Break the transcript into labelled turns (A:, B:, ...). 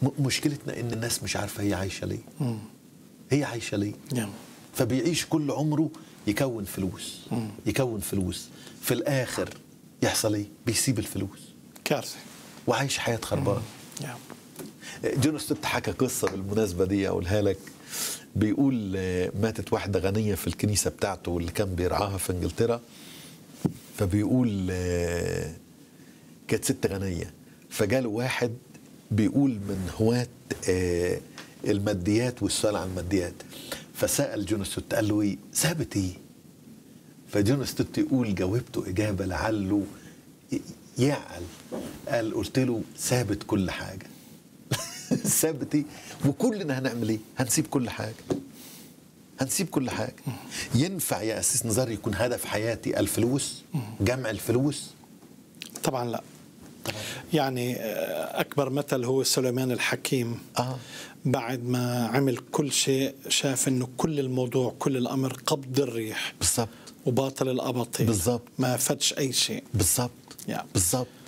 A: م- مشكلتنا ان الناس مش عارفه هي عايشه ليه هي عايشه ليه
B: نعم
A: فبيعيش كل عمره يكون فلوس يكون فلوس في الاخر يحصل ايه بيسيب الفلوس
B: كارثه
A: وعايش حياه خربانه
B: نعم
A: جون ستوت حكى قصة بالمناسبة دي أقولها لك بيقول آه، ماتت واحدة غنية في الكنيسة بتاعته واللي كان بيرعاها في إنجلترا فبيقول آه، كانت ست غنية فجاله واحد بيقول من هواة آه، الماديات والسؤال عن الماديات فسأل جون ستوت قال له إيه ثابت إيه فجون ستوت يقول جاوبته إجابة لعله ي- يعقل قال قلت له ثابت كل حاجة ثابت ايه وكلنا هنعمل ايه هنسيب كل حاجه هنسيب كل حاجه ينفع يا اسيس نزار يكون هدف حياتي الفلوس جمع الفلوس
B: طبعا لا يعني آه، اكبر مثل هو سليمان الحكيم
A: اه
B: بعد ما عمل كل شيء شاف انه كل الموضوع كل الامر قبض الريح
A: بالظبط
B: وباطل الاباطيل
A: بالضبط.
B: ما فدش اي شيء
A: بالظبط
B: يا.
A: بالظبط